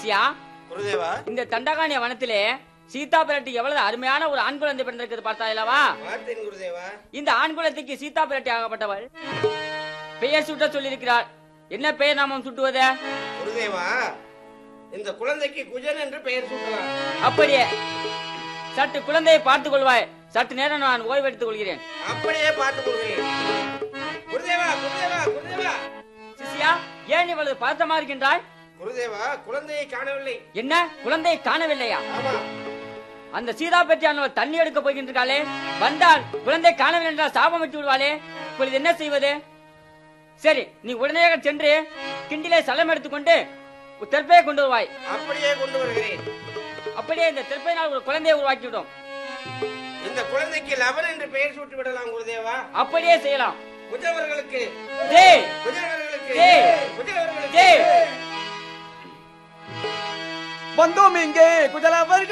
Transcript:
சிஷ்யா குருதேவா இந்த தண்டகாணிய வனத்திலே சீதா பிராட்டி எவ்வளவு அருமையான ஒரு ஆண் குழந்தை பிறந்திருக்கிறது பார்த்தாயிலவா பார்த்தேன் குருதேவா இந்த ஆண் குலத்துக்கு சீதா பிராட்டி ஆகப்பட்டவள் பெயர் சுட்ட சொல்லியிருக்கிறார் என்ன பெயர் நாமம் சுட்டுவதே குருதேவா இந்த குழந்தைக்கு குஜன் என்று பெயர் சூட்டலாம் அப்படியே சற்று குழந்தையை பார்த்துக் கொள்வாய் சற்று நேரம் நான் ஓய்வெடுத்துக் கொள்கிறேன் அப்படியே பார்த்துக் கொள்கிறேன் குருதேவா குருதேவா குருதேவா சிஷ்யா ஏன் இவ்வளவு பதட்டமா இருக்கின்றாய் குருதேவா குழந்தையை காணவில்லை என்ன குழந்தையை காணவில்லையா ஆமா அந்த சீதா பெற்றியானவர் தண்ணி எடுக்க போகின்றாளே வந்தால் குழந்தை காணவில்லை என்றால் சாபம் விட்டு விடுவாளே இப்பொழுது என்ன செய்வது சரி நீ உடனடியாக சென்று கிண்டிலே சலம் எடுத்துக்கொண்டு ஒரு தெற்பையை கொண்டு வருவாய் அப்படியே கொண்டு வருகிறேன் அப்படியே இந்த தெற்பையினால் ஒரு குழந்தையை உருவாக்கி விடும் இந்த குழந்தைக்கு லவன் என்று பெயர் சூட்டி விடலாம் குருதேவா அப்படியே செய்யலாம் குஜவர்களுக்கு ஜெய் குஜவர்களுக்கு ஜெய். குஜவர்களுக்கு ஜெய் வந்தோம் இங்கே குஜலவர்கள்